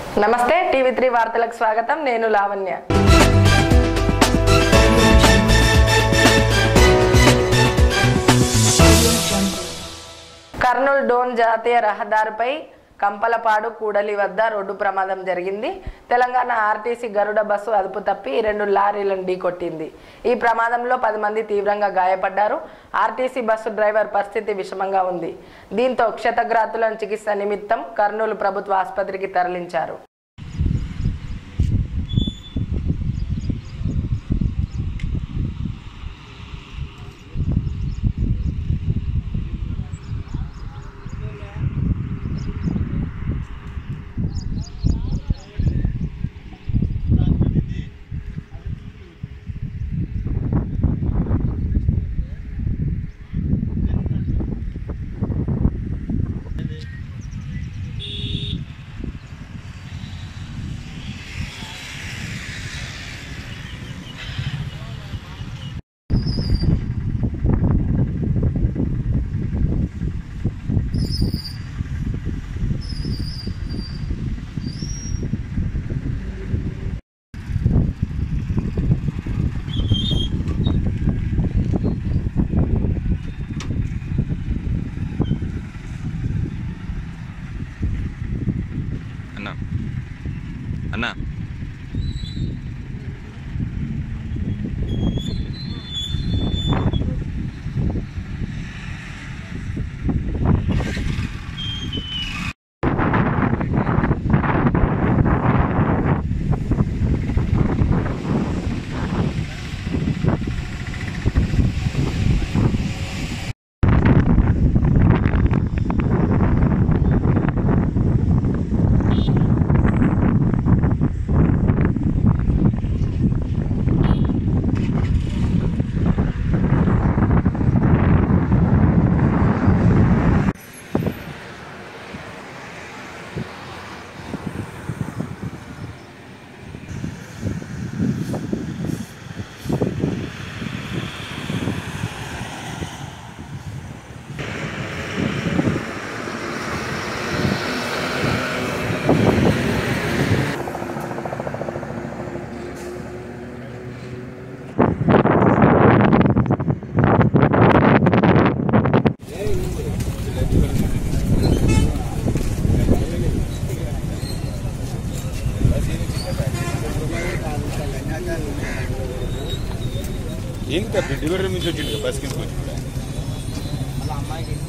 నమస్తే TV three వార్తలకు స్వాగతం నేను లావణ్య కర్నూలు డోన్ జాతీయ రహదారిపై కంపలపాడు కూడలి వద్ద రోడ్డు ప్రమాదం జరిగింది తెలంగాణ ఆర్టీసీ గరుడ బస్సు అదుపు తప్పి రెండు లారీలను ఢీకొట్టింది ఈ ప్రమాదంలో పది మంది తీవ్రంగా గాయపడ్డారు ఆర్టీసీ బస్సు డ్రైవర్ పరిస్థితి విషమంగా ఉంది దీంతో క్షతగ్రాతులను చికిత్స నిమిత్తం కర్నూలు ప్రభుత్వ ఆసుపత్రికి తరలించారు అన్నా అన్నా ఏంటి డెలివరీ నుంచి వచ్చింది బస్ కిందకి వచ్చి